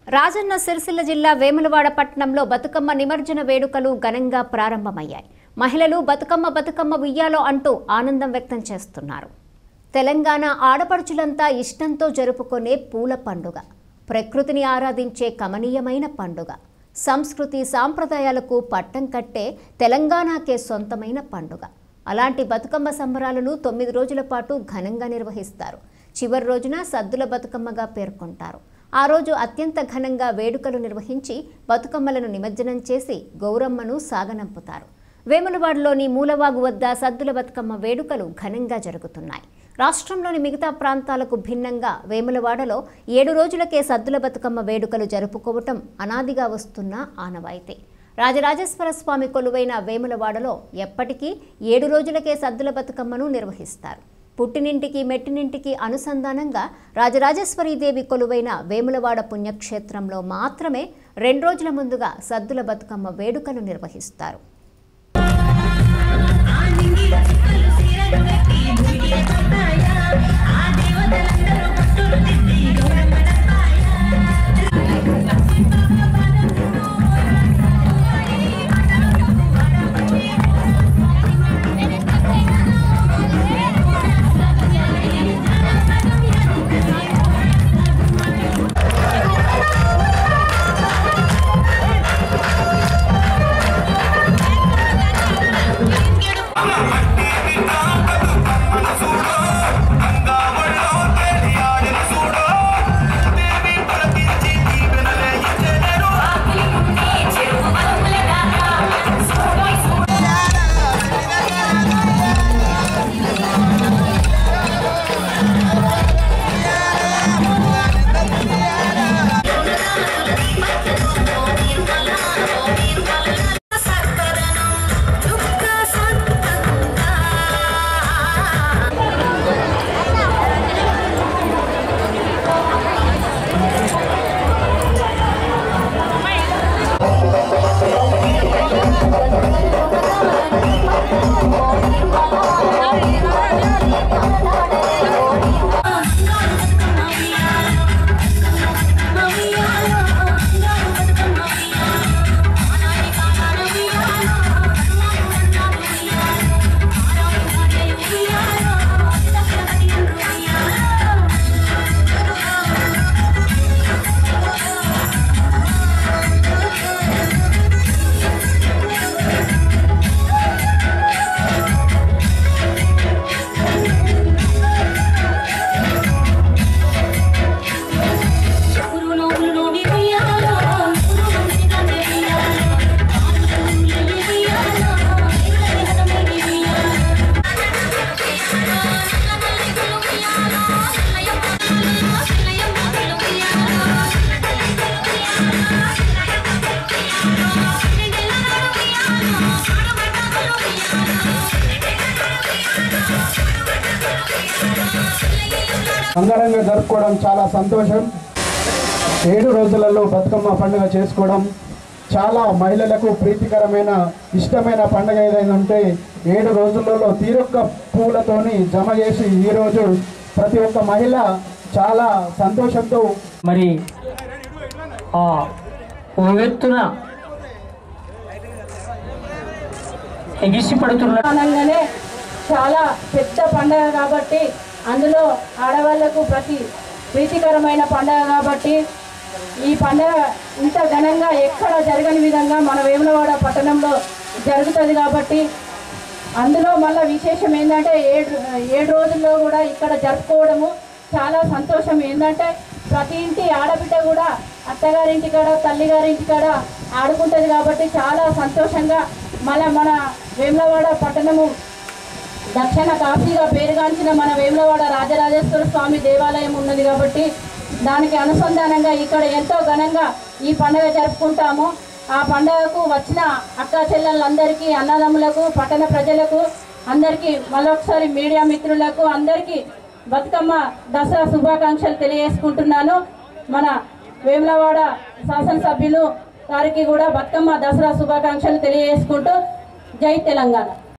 రాజన్న సిరిసిల్ల జిల్లా వేములవాడ పట్టణంలో బతుకమ్మ నిమజ్జన వేడుకలు ఘనంగా ప్రారంభమయ్యాయి మహిళలు బతుకమ్మ బతుకమ్మ ఉయ్యాలో అంటూ ఆనందం వ్యక్తం చేస్తున్నారు తెలంగాణ ఆడపడుచులంతా ఇష్టంతో జరుపుకునే పూల పండుగ ప్రకృతిని ఆరాధించే కమనీయమైన పండుగ సంస్కృతి సాంప్రదాయాలకు పట్టం కట్టే తెలంగాణకే సొంతమైన పండుగ అలాంటి బతుకమ్మ సంబరాలను తొమ్మిది రోజుల పాటు ఘనంగా నిర్వహిస్తారు చివరి రోజున సద్దుల బతుకమ్మగా పేర్కొంటారు ఆ రోజు అత్యంత ఘనంగా వేడుకలు నిర్వహించి బతుకమ్మలను నిమజ్జనం చేసి గౌరమ్మను సాగనంపుతారు వేములవాడలోని మూలవాగు వద్ద సద్దుల బతుకమ్మ వేడుకలు ఘనంగా జరుగుతున్నాయి రాష్ట్రంలోని మిగతా ప్రాంతాలకు భిన్నంగా వేములవాడలో ఏడు రోజులకే సద్దుల బతుకమ్మ వేడుకలు జరుపుకోవటం అనాదిగా వస్తున్న ఆనవాయితీ రాజరాజేశ్వర స్వామి కొలువైన వేములవాడలో ఎప్పటికీ ఏడు రోజులకే సద్దుల బతుకమ్మను నిర్వహిస్తారు పుట్టినింటికి మెట్టినింటికి అనుసంధానంగా రాజరాజేశ్వరీదేవి కొలువైన వేములవాడ పుణ్యక్షేత్రంలో మాత్రమే రెండు రోజుల ముందుగా సద్దుల బతుకమ్మ వేడుకలు నిర్వహిస్తారు అంగరంగ జరుపుకోవడం చాలా సంతోషం ఏడు రోజులలో బతుకమ్మ పండుగ చేసుకోవడం చాలా మహిళలకు ప్రీతికరమైన ఇష్టమైన పండుగ ఏదైనా ఉంటే ఏడు రోజులలో తీరొక్క పూలతోని జమ చేసి ఈరోజు ప్రతి ఒక్క మహిళ చాలా సంతోషంతో మరి ఆ ఉవ్వెత్తున ఎగిసి పడుతున్న ప్రధానంగానే చాలా పెద్ద పండగ కాబట్టి అందులో ఆడవాళ్లకు ప్రతి ప్రీతికరమైన పండగ కాబట్టి ఈ పండగ ఇంత ఘనంగా ఎక్కడ జరగని విధంగా మన వేములవాడ పట్టణంలో జరుగుతుంది కాబట్టి అందులో మళ్ళీ విశేషం ఏంటంటే ఏడు ఏడు రోజుల్లో కూడా ఇక్కడ జరుపుకోవడము చాలా సంతోషం ఏంటంటే ప్రతి ఇంటి ఆడబిడ్డ కూడా అత్తగారింటి కాడ తల్లిగారింటి కాడ ఆడుకుంటుంది కాబట్టి చాలా సంతోషంగా మళ్ళీ మన వేములవాడ పట్టణము దక్షిణ కాశీగా పేరుగాంచిన మన వేములవాడ రాజరాజేశ్వర స్వామి దేవాలయం ఉన్నది కాబట్టి దానికి అనుసంధానంగా ఇక్కడ ఎంతో ఘనంగా ఈ పండుగ జరుపుకుంటాము ఆ పండుగకు వచ్చిన అక్క చెల్లెళ్ళందరికీ అన్నదమ్ములకు పట్టణ ప్రజలకు అందరికీ మరొకసారి మీడియా మిత్రులకు అందరికీ బతుకమ్మ దసరా శుభాకాంక్షలు తెలియజేసుకుంటున్నాను మన వేములవాడ శాసనసభ్యులు గారికి కూడా బతుకమ్మ దసరా శుభాకాంక్షలు తెలియజేసుకుంటూ జై తెలంగాణ